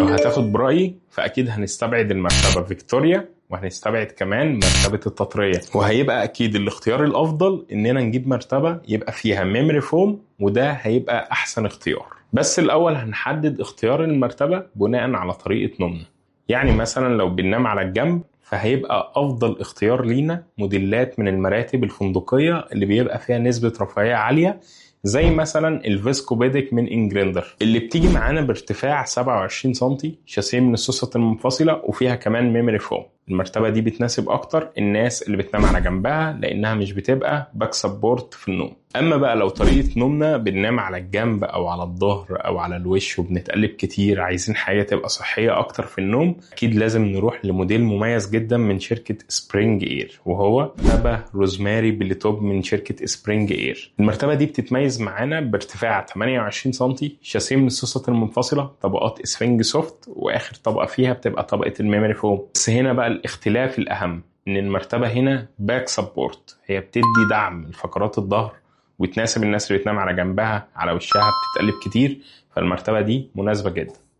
لو هتاخد برأيي فأكيد هنستبعد المرتبة فيكتوريا وهنستبعد كمان مرتبة التطرية وهيبقى أكيد الاختيار الأفضل إننا نجيب مرتبة يبقى فيها ميموري فوم وده هيبقى أحسن اختيار بس الأول هنحدد اختيار المرتبة بناء على طريقة نومنا يعني مثلا لو بننام على الجنب فهيبقى أفضل اختيار لينا موديلات من المراتب الفندقية اللي بيبقى فيها نسبة رفاهية عالية زي مثلا الفيسكوبيديك من انجريندر اللي بتيجي معانا بارتفاع 27 سم شاسيه من السوست المنفصله وفيها كمان ميموري فوم المرتبه دي بتناسب اكتر الناس اللي بتنام على جنبها لانها مش بتبقى باك سبورت في النوم اما بقى لو طريقه نومنا بننام على الجنب او على الظهر او على الوش وبنتقلب كتير عايزين حاجه تبقى صحيه اكتر في النوم اكيد لازم نروح لموديل مميز جدا من شركه سبرينج اير وهو مرتبه روزماري بليتوب من شركه سبرينج اير المرتبه دي بتتميز معانا بارتفاع 28 سم شاسيه من السوست المنفصله طبقات اسفنج سوفت واخر طبقه فيها بتبقى طبقه الميموري فوم بس هنا بقى الاختلاف الاهم ان المرتبه هنا باك سبورت هي بتدي دعم لفقرات الظهر وتناسب الناس اللي بتنام على جنبها على وشها بتتقلب كتير فالمرتبه دي مناسبه جدا